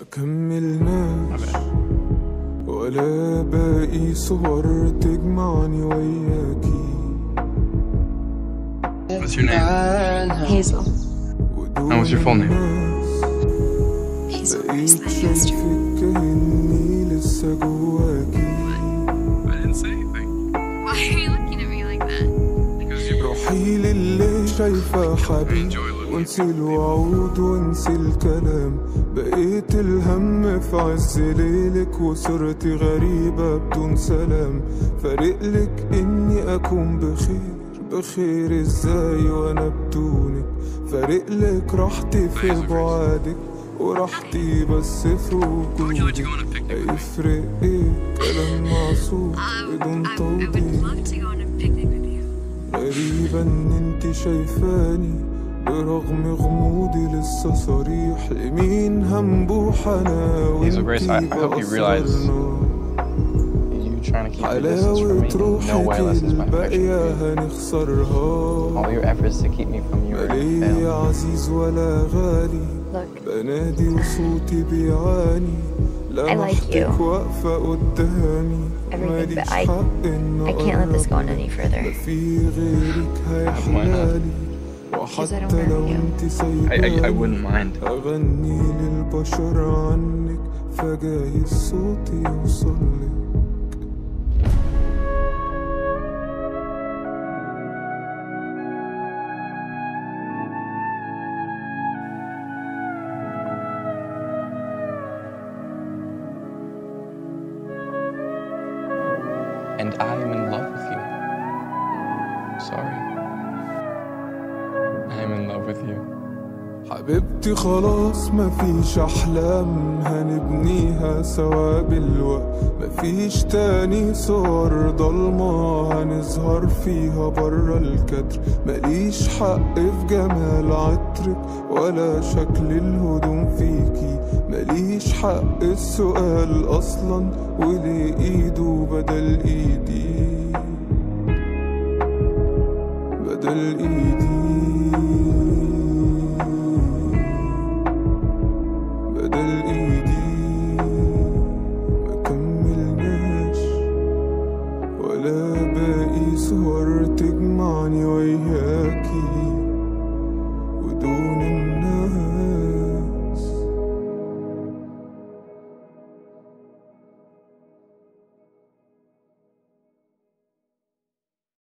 كملناش ولا باقي صور تجمعني وياكي What's your name? Hazel. ودون And what's your full name? الناس Hazel بقيت Price Lancaster. شايفك كأني لسه جواكي I didn't say anything. Why are you looking at me like that? Because you روحي للي شايفة حبيب enjoy looking وانسي الوعود وانسي الكلام بقيت الهم في عز ليلك وصرت غريبة بدون سلام فارقلك اني اكون بخير بخير ازاي وانا بدونك فارقلك راحتي في بعادك وراحتي بس في Why would you let you وجودك go on a picnic with me? هيفرق ايه كلام معصوب بدون I, I would توضيح love to go on a picnic with you. غريبة ان انت شايفاني برغم غموضي لسه صريح لمين هنبوح انا Hazel Grace, I- I hope you realize بقصرنا You're trying to keep your distance from me. حلاوة No way روحك lessens my affection الباقية for you. هنخسرها All your efforts to keep me from you are مالي gonna fail. عزيز ولا غالي Look, بنادي وصوتي بيعاني I like لمحتك you. واقفة قدامي Everything, ماليش but I- حق إن I can't let this go on أقرب. any further. ما في غيرك Why not? هيحلالي I don't وحتى marry لو you. انت I, I, I سايباني wouldn't mind. أغني للبشر عنك فجايز صوتي يوصلك And I am in love with you. Sorry. I am in love with you. حبيبتي خلاص مفيش أحلام هنبنيها سوا بالوقت مفيش تاني صور ضلمة هنظهر فيها برا الكدر ماليش حق في جمال عطرك ولا شكل الهدوم فيكي ماليش حق السؤال أصلا وليه إيده بدل إيدي بدل إيدي